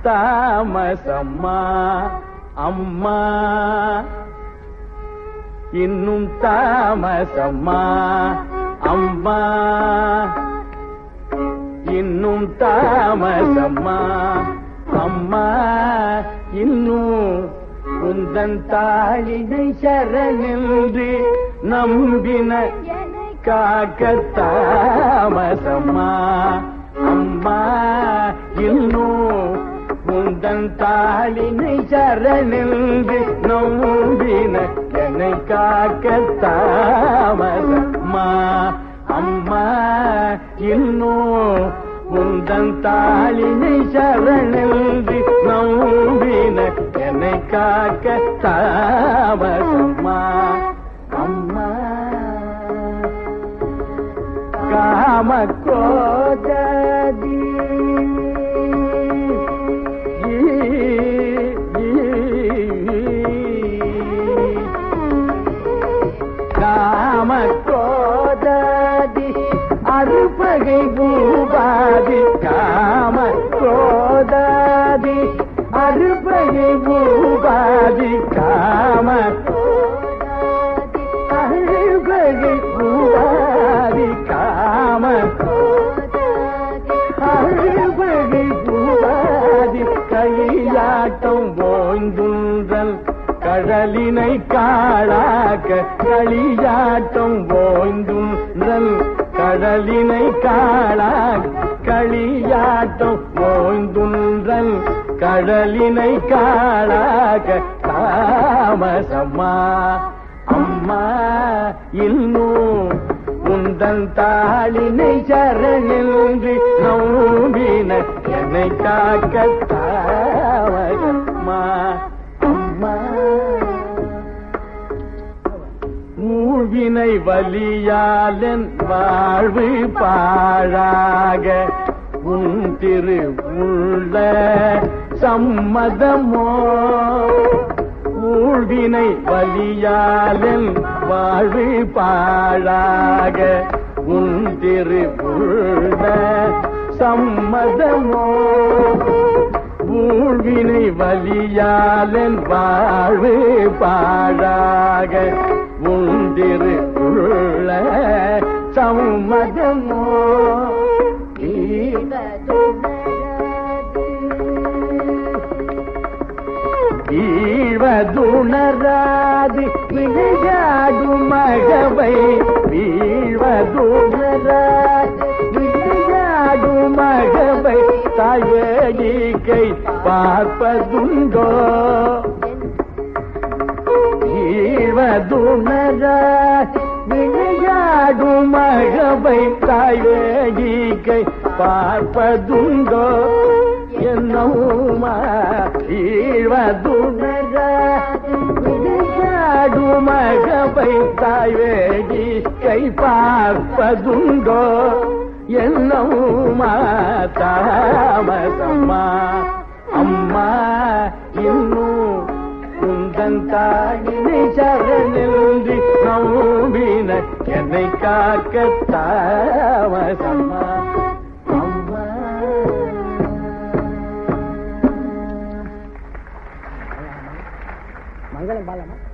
தாமசம்மா அம்மா இன்னும் தாமசம்மா அம்மா இன்னும் தாமசம்மா அம்மா இன்னும் உந்தன் தாளினை சரணென்று நம்பின காக்க தாமசம்மா அம்மா இன்னும் உந்தன் தாளினை சரணென்று நம்பின என்னை காக்க தாமசம்மா அம்மா இன்னும் உந்தன் தாளினை சரணென்று நம்பின என்னை காக்க தாமசம்மா அம்மா காம கோததி காம கோததி அறுபகை பூபாதி காம கோதாதி அறுபகை பூபாதி காம அறுபகை பூபாதி காம அறுபகை பூபாதி கையாட்டம் ஓய்ந்துன்றல் கடலினை காளாக்க களியாட்டம் ஓய்ந்துன்றல் கடலினை காளாக் களியாட்டம் ஓய்ந்துன்றல் கடலினை காளாக்க தாமசம்மா அம்மா இன்னும் உந்தன் தாளினை சரணின்றி நம்பின என்னை காக்க தாமசம்மா அம்மா மூழ்வினை வலியாலன் வாழ்வு பாழாக உன் திரு உள்ள சம்மதமோ ஊழ்வினை வலியாலன் வாழ்வு பாழாக உன் திரு உள்ள சம்மதமோ ஊழ்வினை வலியாலன் வாழ்வு பாழாக உந்திரு உள்ள சம்மதமோ வீழ்வதுணராது விளையாடு மகவை வீழ்வதுணராது விளையாடு மகவை தாயகை பார்ப்பதுண்டோ வீழ்வதுணராது விளையாடு மகவை தாயகை பார்ப்பதுண்டோ என்னவுமா ஈழ்வதுணர விளையாடு மகவை தாய்வேடி கை பார்ப்பதுண்டோ என்னவுமா தாமசம்மா அம்மா இன்னும் குந்தன் தாயினை சரணின்றி நம்பின என்னை காக்க தாமசம்மா அம்மா மங்களம் பாலமா